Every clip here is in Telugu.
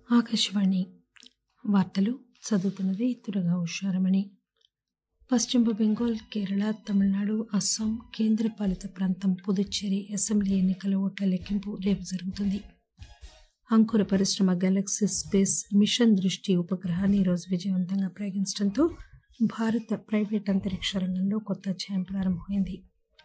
ఆకాశవాణి వార్తలు చదువుతున్నది తురగా ఉషారమణి పశ్చిమ బెంగాల్ కేరళ తమిళనాడు అస్సాం కేంద్రపాలిత ప్రాంతం పుదుచ్చేరి అసెంబ్లీ ఎన్నికల ఓట్ల లెక్కింపు రేపు జరుగుతుంది అంకుర పరిశ్రమ గెలాక్సీ స్పేస్ మిషన్ దృష్టి ఉపగ్రహాన్ని ఈరోజు విజయవంతంగా ప్రయోగించడంతో భారత ప్రైవేట్ అంతరిక్ష రంగంలో కొత్త అధ్యాయం ప్రారంభమైంది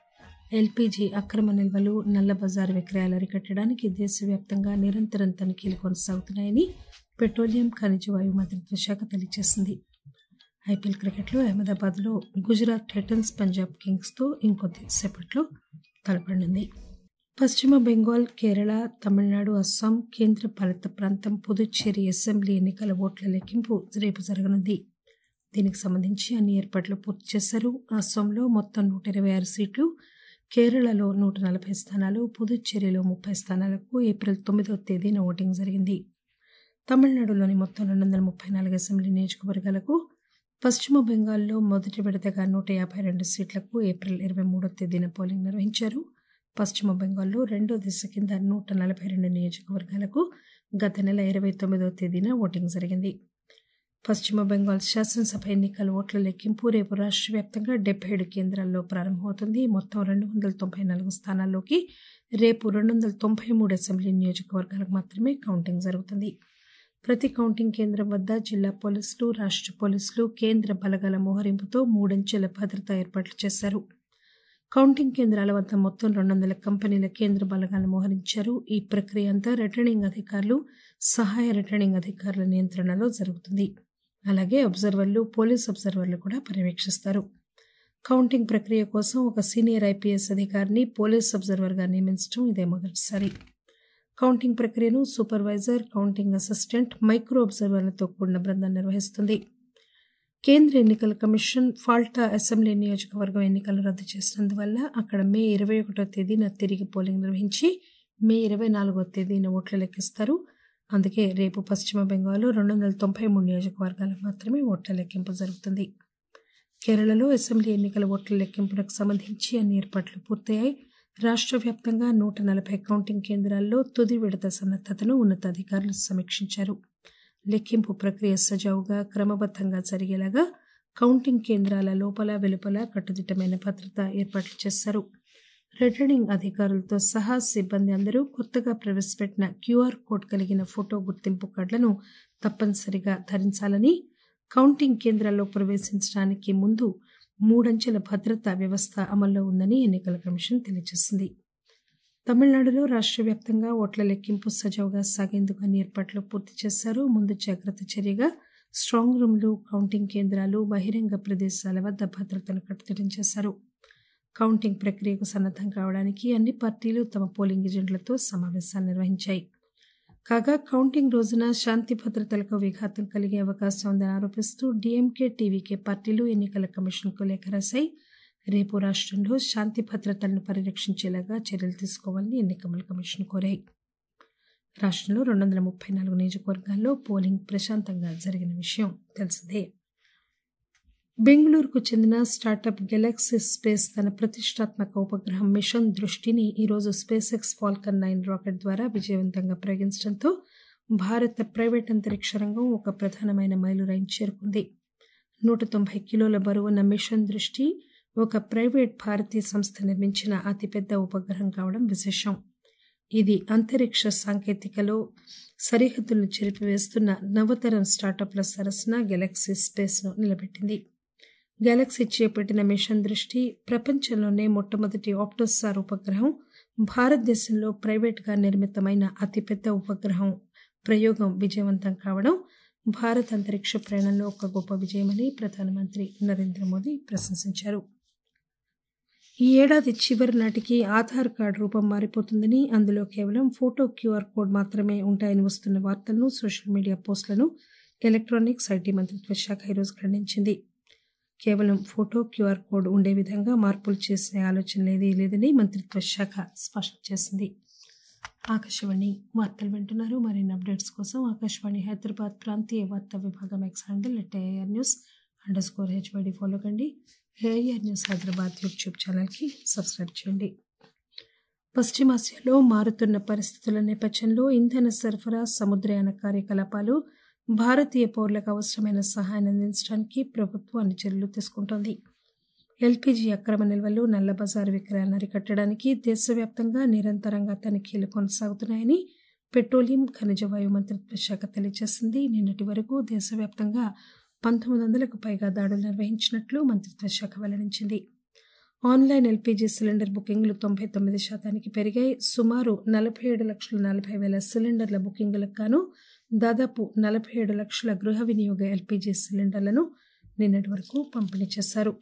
ఎల్పీజీ అక్రమ నిల్వలు నల్ల బజారు విక్రయాలు అరికట్టడానికి దేశవ్యాప్తంగా నిరంతరం తనిఖీలు కొనసాగుతున్నాయని పెట్రోలియం ఖనిజ వాయు మంత్రిత్వ శాఖ తెలియజేసింది ఐపీఎల్ క్రికెట్లో అహ్మదాబాద్లో గుజరాత్ టైటన్స్ పంజాబ్ కింగ్స్తో ఇంకొద్ది సేపట్లో తలపడనుంది పశ్చిమ బెంగాల్ కేరళ తమిళనాడు అస్సాం కేంద్రపాలిత ప్రాంతం పుదుచ్చేరి అసెంబ్లీ ఎన్నికల ఓట్ల లెక్కింపు రేపు జరగనుంది దీనికి సంబంధించి అన్ని ఏర్పాట్లు పూర్తి చేశారు అస్సాంలో మొత్తం నూట ఇరవై ఆరు సీట్లు కేరళలో నూట నలభై స్థానాలు పుదుచ్చేరిలో ముప్పై స్థానాలకు ఏప్రిల్ తొమ్మిదవ తేదీన ఓటింగ్ జరిగింది తమిళనాడులోని మొత్తం రెండు వందల ముప్పై నాలుగు అసెంబ్లీ నియోజకవర్గాలకు పశ్చిమ బెంగాల్లో మొదటి విడతగా నూట యాభై రెండు సీట్లకు ఏప్రిల్ ఇరవై మూడో తేదీన పోలింగ్ నిర్వహించారు పశ్చిమ బెంగాల్లో రెండో దశ కింద నూట నలభై రెండు నియోజకవర్గాలకు గత నెల ఇరవై తొమ్మిదవ తేదీన ఓటింగ్ జరిగింది పశ్చిమ బెంగాల్ శాసనసభ ఎన్నికల ఓట్ల లెక్కింపు రేపు రాష్ట్ర వ్యాప్తంగా డెబ్బై ఏడు కేంద్రాల్లో ప్రారంభమవుతుంది మొత్తం రెండు వందల తొంభై నాలుగు స్థానాల్లోకి రేపు రెండు వందల తొంభై మూడు అసెంబ్లీ నియోజకవర్గాలకు మాత్రమే కౌంటింగ్ జరుగుతుంది ప్రతి కౌంటింగ్ కేంద్రం వద్ద జిల్లా పోలీసులు రాష్ట్ర పోలీసులు కేంద్ర బలగాల మోహరింపుతో మూడంచెల భద్రతా ఏర్పాట్లు చేశారు కౌంటింగ్ కేంద్రాల వద్ద మొత్తం రెండు వందల కంపెనీల కేంద్ర బలగాలను మోహరించారు ఈ ప్రక్రియ అంతా రిటర్నింగ్ అధికారులు సహాయ రిటర్నింగ్ అధికారుల నియంత్రణలో జరుగుతుంది అలాగే అబ్జర్వర్లు పోలీస్ అబ్జర్వర్లు కూడా పర్యవేక్షిస్తారు కౌంటింగ్ ప్రక్రియ కోసం ఒక సీనియర్ ఐపీఎస్ అధికారిని పోలీస్ అబ్జర్వర్గా నియమించడం ఇదే మొదటిసారి కౌంటింగ్ ప్రక్రియను సూపర్వైజర్ కౌంటింగ్ అసిస్టెంట్ మైక్రో అబ్జర్వర్లతో కూడిన బృందం నిర్వహిస్తుంది కేంద్ర ఎన్నికల కమిషన్ ఫాల్టా అసెంబ్లీ నియోజకవర్గం ఎన్నికలు రద్దు చేసినందువల్ల అక్కడ మే ఇరవై ఒకటో తేదీన తిరిగి పోలింగ్ నిర్వహించి మే ఇరవై నాలుగో తేదీన ఓట్లు లెక్కిస్తారు అందుకే రేపు పశ్చిమ బెంగాల్లో రెండు వందల తొంభై మూడు నియోజకవర్గాలకు మాత్రమే ఓట్ల లెక్కింపు జరుగుతుంది కేరళలో అసెంబ్లీ ఎన్నికల ఓట్ల లెక్కింపునకు సంబంధించి అన్ని ఏర్పాట్లు పూర్తయ్యాయి రాష్ట్ర వ్యాప్తంగా నూట నలభై కౌంటింగ్ కేంద్రాల్లో తుది విడత సన్నద్దతను ఉన్నతాధికారులు సమీక్షించారు లెక్కింపు ప్రక్రియ సజావుగా క్రమబద్ధంగా జరిగేలాగా కౌంటింగ్ కేంద్రాల లోపల వెలుపల కట్టుదిట్టమైన భద్రత ఏర్పాట్లు చేశారు రిటర్నింగ్ అధికారులతో సహా సిబ్బంది అందరూ కొత్తగా ప్రవేశపెట్టిన క్యూఆర్ కోడ్ కలిగిన ఫోటో గుర్తింపు కార్డులను తప్పనిసరిగా ధరించాలని కౌంటింగ్ కేంద్రాల్లో ప్రవేశించడానికి ముందు మూడంచెల భద్రతా వ్యవస్థ అమల్లో ఉందని ఎన్నికల కమిషన్ తెలియజేసింది తమిళనాడులో రాష్ట్ర వ్యాప్తంగా ఓట్ల లెక్కింపు సజావుగా సాగేందుకు అన్ని ఏర్పాట్లు పూర్తి చేశారు ముందు జాగ్రత్త చర్యగా స్ట్రాంగ్ రూమ్లు కౌంటింగ్ కేంద్రాలు బహిరంగ ప్రదేశాల వద్ద భద్రతను కట్టుదిట్టం చేశారు కౌంటింగ్ ప్రక్రియకు సన్నద్దం కావడానికి అన్ని పార్టీలు తమ పోలింగ్ ఏజెంట్లతో సమావేశాలు నిర్వహించాయి కాగా కౌంటింగ్ రోజున శాంతి భద్రతలకు విఘాతం కలిగే అవకాశం ఉందని ఆరోపిస్తూ డీఎంకే టీవీకే పార్టీలు ఎన్నికల కమిషన్కు లేఖ రాశాయి రేపు రాష్ట్రంలో శాంతి భద్రతలను పరిరక్షించేలాగా చర్యలు తీసుకోవాలని ఎన్నికల కమిషన్ కోరాయి రాష్ట్రంలో రెండు వందల ముప్పై నాలుగు నియోజకవర్గాల్లో పోలింగ్ ప్రశాంతంగా జరిగిన విషయం తెలిసిందే బెంగళూరుకు చెందిన స్టార్టప్ గెలాక్సీ స్పేస్ తన ప్రతిష్టాత్మక ఉపగ్రహం మిషన్ దృష్టిని ఈరోజు SpaceX Falcon nine rocket ద్వారా విజయవంతంగా ప్రయోగించడంతో భారత ప్రైవేట్ అంతరిక్ష రంగం ఒక ప్రధానమైన మైలురాయిని చేరుకుంది నూట తొంభై కిలోల బరువున్న మిషన్ దృష్టి ఒక ప్రైవేట్ భారతీయ సంస్థ నిర్మించిన అతిపెద్ద ఉపగ్రహం కావడం విశేషం ఇది అంతరిక్ష సాంకేతికలో సరిహద్దులను చెరిపివేస్తున్న నవతరం స్టార్టప్ల సరసన గెలాక్సీ స్పేస్ను నిలబెట్టింది గెలాక్సీ చేపట్టిన మిషన్ దృష్టి ప్రపంచంలోనే మొట్టమొదటి ఆప్టోసార్ ఉపగ్రహం భారతదేశంలో ప్రైవేట్గా నిర్మితమైన అతిపెద్ద ఉపగ్రహం ప్రయోగం విజయవంతం కావడం భారత్ అంతరిక్ష ప్రయాణంలో ఒక గొప్ప విజయమని ప్రధానమంత్రి నరేంద్ర మోదీ ప్రశంసించారు ఈ ఏడాది చివరి నాటికి ఆధార్ కార్డు రూపం మారిపోతుందని అందులో కేవలం ఫోటో క్యూఆర్ కోడ్ మాత్రమే ఉంటాయని వస్తున్న వార్తలను సోషల్ మీడియా పోస్టులను ఎలక్ట్రానిక్స్ ఐటీ మంత్రిత్వ శాఖ ఈరోజు ఖండించింది కేవలం ఫోటో క్యూఆర్ కోడ్ ఉండే విధంగా మార్పులు చేసే ఆలోచన లేదే లేదని మంత్రిత్వ శాఖ స్పష్టం చేసింది ఆకాశవాణి వార్తలు వింటున్నారు మరిన్ని అప్డేట్స్ కోసం ఆకాశవాణి హైదరాబాద్ ప్రాంతీయ వార్తా విభాగం X handle at air news underscore HYD follow కండి ఏఆర్ న్యూస్ హైదరాబాద్ యూట్యూబ్ ఛానల్కి సబ్స్క్రైబ్ చేయండి పశ్చిమాసియాలో మారుతున్న పరిస్థితుల నేపథ్యంలో ఇంధన సరఫరా సముద్రయాన కార్యకలాపాలు భారతీయ పౌరులకు అవసరమైన సహాయాన్ని అందించడానికి ప్రభుత్వం అన్ని చర్యలు తీసుకుంటోంది ఎల్పీజీ అక్రమ నిల్వలు నల్లబజారు విక్రయాలను అరికట్టడానికి దేశవ్యాప్తంగా నిరంతరంగా తనిఖీలు కొనసాగుతున్నాయని పెట్రోలియం ఖనిజ వాయు మంత్రిత్వ శాఖ తెలియజేసింది నిన్నటి వరకు దేశవ్యాప్తంగా పంతొమ్మిది వందలకు పైగా దాడులు నిర్వహించినట్లు మంత్రిత్వ శాఖ వెల్లడించింది ఆన్లైన్ ఎల్పీజీ సిలిండర్ బుకింగ్లు తొంభై తొమ్మిది శాతానికి పెరిగాయి సుమారు నలభై ఏడు లక్షల నలభై వేల సిలిండర్ల బుకింగులకు గాను దాదాపు నలభై ఏడు లక్షల గృహ వినియోగ ఎల్పీజీ సిలిండర్లను నిన్నటి వరకు పంపిణీ చేశారు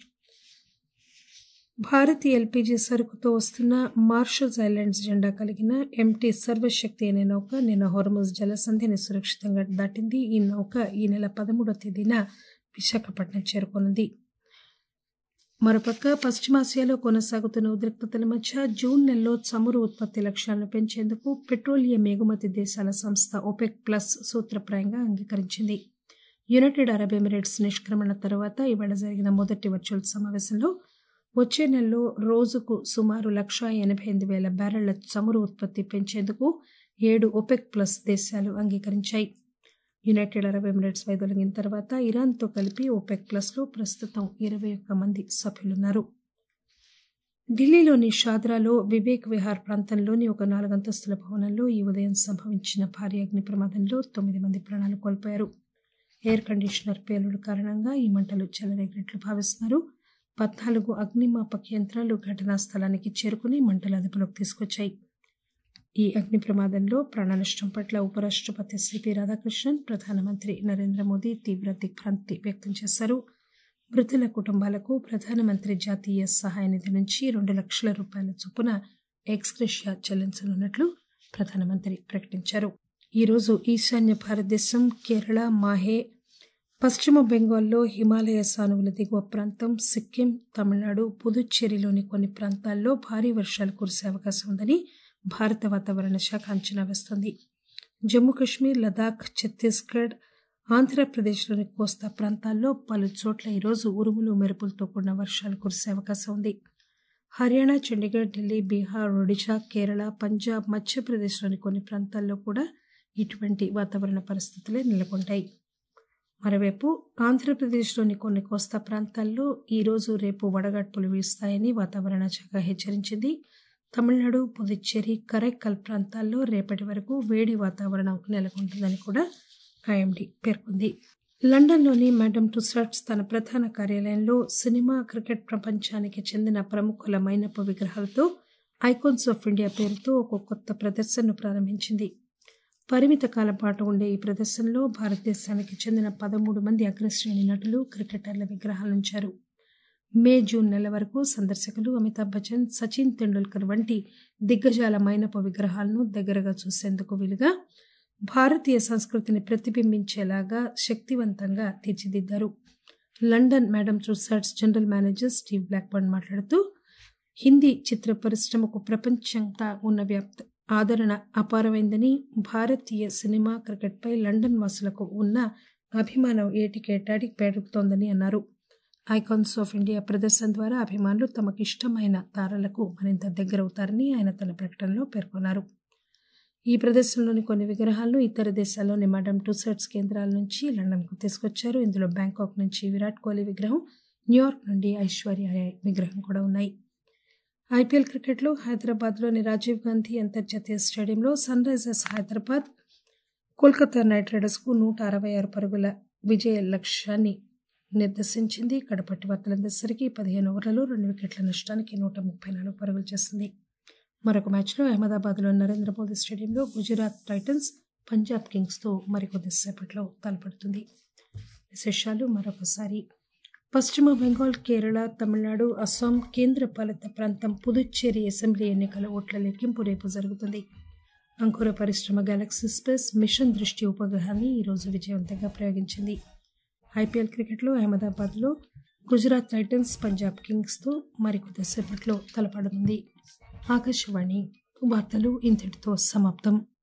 భారతీయ ఎల్పీజీ సరుకుతో వస్తున్న మార్షల్స్ ఐలాండ్స్ జెండా కలిగిన ఎంటీ సర్వశక్తి అనే నౌక నిన్న హోర్ముజ్ జలసంధిని సురక్షితంగా దాటింది ఈ నౌక ఈ నెల పదమూడవ తేదీన విశాఖపట్నం చేరుకోనుంది మరోపక్క పశ్చిమాసియాలో కొనసాగుతున్న ఉద్రిక్తతల మధ్య జూన్ నెలలో చమురు ఉత్పత్తి లక్ష్యాలను పెంచేందుకు పెట్రోలియం ఎగుమతి దేశాల సంస్థ ఒపెక్ ప్లస్ సూత్రప్రాయంగా అంగీకరించింది యునైటెడ్ అరబ్ ఎమిరేట్స్ నిష్క్రమణ తర్వాత ఇవాళ జరిగిన మొదటి వర్చువల్ సమావేశంలో వచ్చే నెలలో రోజుకు సుమారు లక్ష ఎనభై ఎనిమిది వేల బ్యారెళ్ల చమురు ఉత్పత్తి పెంచేందుకు ఏడు ఒపెక్ ప్లస్ దేశాలు అంగీకరించాయి యునైటెడ్ అరబ్ ఎమిరేట్స్ వైదొలిగిన తర్వాత ఇరాన్తో కలిపి ఓపెక్ ప్లస్లో ప్రస్తుతం ఇరవై ఒక్క మంది సభ్యులున్నారు ఢిల్లీలోని షాద్రాలో వివేక్ విహార్ ప్రాంతంలోని ఒక నాలుగంతస్తుల భవనంలో ఈ ఉదయం సంభవించిన భారీ అగ్ని ప్రమాదంలో తొమ్మిది మంది ప్రాణాలు కోల్పోయారు ఎయిర్ కండిషనర్ పేలుడు కారణంగా ఈ మంటలు చెలరేగినట్లు భావిస్తున్నారు పద్నాలుగు అగ్నిమాపక యంత్రాలు ఘటనా స్థలానికి చేరుకుని మంటలు అదుపులోకి తీసుకొచ్చాయి ఈ అగ్ని ప్రమాదంలో ప్రాణనష్టం పట్ల ఉపరాష్టపతి సిపి రాధాకృష్ణన్ ప్రధానమంత్రి నరేంద్ర మోదీ తీవ్ర దిగ్భ్రాంతి వ్యక్తం చేశారు మృతుల కుటుంబాలకు ప్రధానమంత్రి జాతీయ సహాయ నిధి నుంచి రెండు లక్షల రూపాయల చొప్పున ఎక్స్గ్రెషియా చెల్లించనున్నట్లు ప్రధానమంత్రి ప్రకటించారు ఈరోజు ఈశాన్య భారతదేశం కేరళ మాహే పశ్చిమ బెంగాల్లో హిమాలయ సానువుల దిగువ ప్రాంతం సిక్కిం తమిళనాడు పుదుచ్చేరిలోని కొన్ని ప్రాంతాల్లో భారీ వర్షాలు కురిసే అవకాశం ఉందని భారత వాతావరణ శాఖ అంచనా వేస్తోంది జమ్మూ కాశ్మీర్ లదాఖ్ ఛత్తీస్గఢ్ ఆంధ్రప్రదేశ్లోని కోస్తా ప్రాంతాల్లో పలు చోట్ల ఈరోజు ఉరుములు మెరుపులతో కూడిన వర్షాలు కురిసే అవకాశం ఉంది హర్యానా చండీగఢ్ ఢిల్లీ బీహార్ ఒడిశా కేరళ పంజాబ్ మధ్యప్రదేశ్లోని కొన్ని ప్రాంతాల్లో కూడా ఇటువంటి వాతావరణ పరిస్థితులే నెలకొంటాయి మరోవైపు ఆంధ్రప్రదేశ్లోని కొన్ని కోస్తా ప్రాంతాల్లో ఈరోజు రేపు వడగాడ్పులు వీస్తాయని వాతావరణ శాఖ హెచ్చరించింది తమిళనాడు పుదుచ్చేరి కరైక్కల్ ప్రాంతాల్లో రేపటి వరకు వేడి వాతావరణం నెలకొంటుందని కూడా ఐఎండీ పేర్కొంది లండన్లోని మేడమ్ టుసాట్స్ తన ప్రధాన కార్యాలయంలో సినిమా క్రికెట్ ప్రపంచానికి చెందిన ప్రముఖుల మైనపు విగ్రహాలతో ఐకాన్స్ ఆఫ్ ఇండియా పేరుతో ఒక కొత్త ప్రదర్శనను ప్రారంభించింది పరిమిత కాలం పాటు ఉండే ఈ ప్రదర్శనలో భారతదేశానికి చెందిన పదమూడు మంది అగ్రశ్రేణి నటులు క్రికెటర్ల విగ్రహాలుంచారు మే జూన్ నెల వరకు సందర్శకులు అమితాబ్ బచ్చన్ సచిన్ తెండూల్కర్ వంటి దిగ్గజాల మైనపు విగ్రహాలను దగ్గరగా చూసేందుకు వీలుగా భారతీయ సంస్కృతిని ప్రతిబింబించేలాగా శక్తివంతంగా తీర్చిదిద్దారు London Madame Tussauds general manager Steve Blackburn మాట్లాడుతూ హిందీ చిత్ర పరిశ్రమకు ప్రపంచంతా ఉన్న వ్యాప్త ఆదరణ అపారమైందని భారతీయ సినిమా క్రికెట్పై లండన్ వాసులకు ఉన్న అభిమానం ఏటికేటాడి పెరుగుతోందని అన్నారు ఐకాన్స్ ఆఫ్ ఇండియా ప్రదర్శన ద్వారా అభిమానులు తమకు ఇష్టమైన తారలకు మరింత దగ్గరవుతారని ఆయన తన ప్రకటనలో పేర్కొన్నారు ఈ ప్రదర్శనలోని కొన్ని విగ్రహాలను ఇతర దేశాల్లోని మడమ్ టుసెట్స్ కేంద్రాల నుంచి లండన్కు తీసుకొచ్చారు ఇందులో బ్యాంకాక్ నుంచి విరాట్ కోహ్లీ విగ్రహం న్యూయార్క్ నుండి ఐశ్వర్య విగ్రహం కూడా ఉన్నాయి ఐపీఎల్ క్రికెట్లో హైదరాబాద్లోని రాజీవ్ గాంధీ అంతర్జాతీయ స్టేడియంలో Sunrisers Hyderabad Kolkata Knight రైడర్స్కు నూట అరవై ఆరు పరుగుల విజయ లక్ష్యాన్ని నిర్దేశించింది కడపట్టి వార్తలందరిసరికి పదిహేను ఓవర్లలో రెండు వికెట్ల నష్టానికి నూట ముప్పై నాలుగు పరుగులు చేసింది మరొక మ్యాచ్లో అహ్మదాబాద్లో నరేంద్ర మోదీ స్టేడియంలో గుజరాత్ టైటన్స్ పంజాబ్ కింగ్స్తో మరికొద్దిసేపట్లో తలపడుతుంది విశేషాలు మరొకసారి పశ్చిమ బెంగాల్ కేరళ తమిళనాడు అస్సాం కేంద్ర పాలిత ప్రాంతం పుదుచ్చేరి అసెంబ్లీ ఎన్నికల ఓట్ల లెక్కింపు రేపు జరుగుతుంది అంకుర పరిశ్రమ గెలాక్సీ స్పేస్ మిషన్ దృష్టి ఉపగ్రహాన్ని ఈరోజు విజయవంతంగా ప్రయోగించింది ఐపీఎల్ క్రికెట్లో అహ్మదాబాద్లో గుజరాత్ టైటన్స్ పంజాబ్ కింగ్స్తో మరికొద్దిసేపట్లో తలపడనుంది ఆకాశవాణి వార్తలు ఇంతటితో సమాప్తం